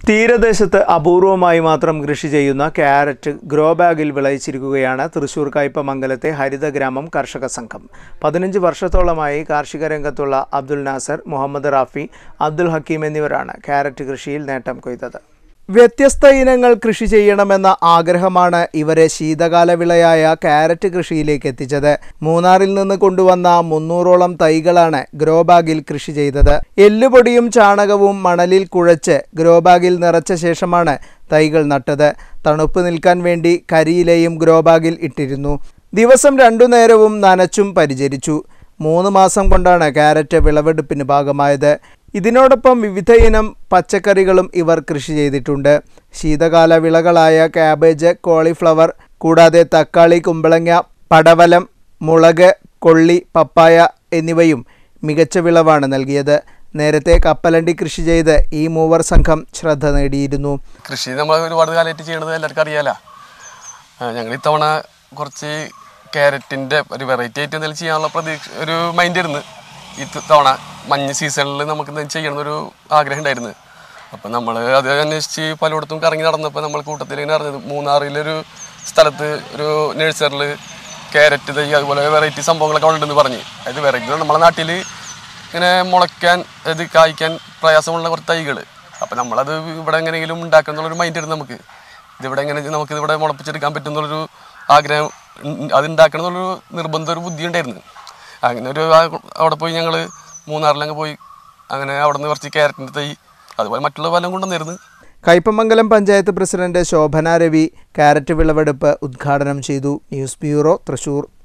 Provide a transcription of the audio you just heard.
തീരദേശത്ത് അപൂർവമായി മാത്രം കൃഷി ചെയ്യുന്ന ക്യാരറ്റ് ഗ്രോ ബാഗിൽ വിളയിച്ചിരിക്കുകയാണ് തൃശൂർ കയ്പമംഗലത്തെ ഹരിതഗ്രാമം കർഷക സംഘം പതിനഞ്ച് വർഷത്തോളമായി കാർഷിക രംഗത്തുള്ള അബ്ദുൽ നാസർ മുഹമ്മദ് റാഫി അബ്ദുൽ ഹക്കീം എന്നിവരാണ് ക്യാരറ്റ് കൃഷിയിൽ നേട്ടം കൊയ്തത് വ്യത്യസ്ത ഇനങ്ങൾ കൃഷി ചെയ്യണമെന്ന ആഗ്രഹമാണ് ഇവരെ ശീതകാല വിളയായ ക്യാരറ്റ് കൃഷിയിലേക്ക് എത്തിച്ചത് മൂന്നാറിൽ നിന്ന് കൊണ്ടുവന്ന മുന്നൂറോളം തൈകളാണ് ഗ്രോ ബാഗിൽ കൃഷി ചെയ്തത് എല്ലുപൊടിയും ചാണകവും മണലിൽ കുഴച്ച് ഗ്രോ ബാഗിൽ നിറച്ച ശേഷമാണ് തൈകൾ നട്ടത് തണുപ്പ് നിൽക്കാൻ വേണ്ടി കരിയിലയും ഗ്രോ ബാഗിൽ ഇട്ടിരുന്നു ദിവസം രണ്ടു നേരവും നനച്ചും പരിചരിച്ചു മൂന്ന് മാസം കൊണ്ടാണ് ക്യാരറ്റ് വിളവെടുപ്പിന് ഭാഗമായത് ഇതിനോടൊപ്പം വിവിധ ഇനം പച്ചക്കറികളും ഇവർ കൃഷി ചെയ്തിട്ടുണ്ട് ശീതകാല വിളകളായ ക്യാബേജ് കോളിഫ്ലവർ കൂടാതെ തക്കാളി കുമ്പളങ്ങ പടവലം മുളക് കൊള്ളി പപ്പായ എന്നിവയും മികച്ച വിളവാണ് നൽകിയത് നേരത്തെ കപ്പലണ്ടി കൃഷി ചെയ്ത് ഈ മൂവർ സംഘം ശ്രദ്ധ നേടിയിരുന്നു കൃഷി നമ്മൾ ഒരുപാട് കാലമായിട്ട് ചെയ്യണത് എല്ലാവർക്കും അറിയാലോ ഞങ്ങൾ ഇത്തവണ കുറച്ച് ക്യാരറ്റിൻ്റെ ഒരു വെറൈറ്റി ആയിട്ട് എന്തെങ്കിലും ചെയ്യാനുള്ള പ്രതീക്ഷ ഒരു മൈൻഡ് ആയിരുന്നു ഈ തവണ മഞ്ഞ് സീസണിൽ നമുക്ക് എന്തെങ്കിലും ചെയ്യണമെന്നൊരു ആഗ്രഹം ഉണ്ടായിരുന്നു അപ്പം നമ്മൾ അത് അന്വേഷിച്ച് പലയിടത്തും കറങ്ങി നടന്നപ്പോൾ നമ്മൾ കൂട്ടത്തിൽ ഇങ്ങനെ അറിഞ്ഞത് മൂന്നാറിലൊരു സ്ഥലത്ത് ഒരു നഴ്സറിൽ ക്യാരറ്റ് തൈ അതുപോലെ വെറൈറ്റി സംഭവങ്ങളൊക്കെ ഉണ്ടെന്ന് പറഞ്ഞ് അത് വെറൈറ്റി നമ്മളെ നാട്ടിൽ ഇങ്ങനെ മുളയ്ക്കാൻ ഇത് കായ്ക്കാൻ പ്രയാസമുള്ള കുറച്ച് തൈകൾ അപ്പം നമ്മളത് ഇവിടെ എങ്ങനെയെങ്കിലും ഉണ്ടാക്കണം എന്നുള്ളൊരു മൈൻഡ് ആയിരുന്നു നമുക്ക് ഇതിവിടെ എങ്ങനെ നമുക്ക് ഇവിടെ മുളപ്പിച്ചെടുക്കാൻ പറ്റും എന്നുള്ളൊരു ആഗ്രഹം ഉം, അത് ഉണ്ടാക്കണം എന്നുള്ളൊരു നിർബന്ധ ഒരു ബുദ്ധി ഉണ്ടായിരുന്നു അങ്ങനെ ഒരു ആ- അവിടെ പോയി ഞങ്ങൾ മൂന്നാറിലങ്ങ് പോയി അങ്ങനെ അവിടെ നിന്ന് കുറച്ച് ക്യാരറ്റിൻ്റെ തൈ അതുപോലെ മറ്റുള്ള പലം കൊണ്ടുവന്നിരുന്നു കയ്പമംഗലം പഞ്ചായത്ത് പ്രസിഡന്റ് ശോഭന രവി ക്യാരറ്റ് വിളവെടുപ്പ് ഉദ്ഘാടനം ചെയ്തു ന്യൂസ് ബ്യൂറോ തൃശൂർ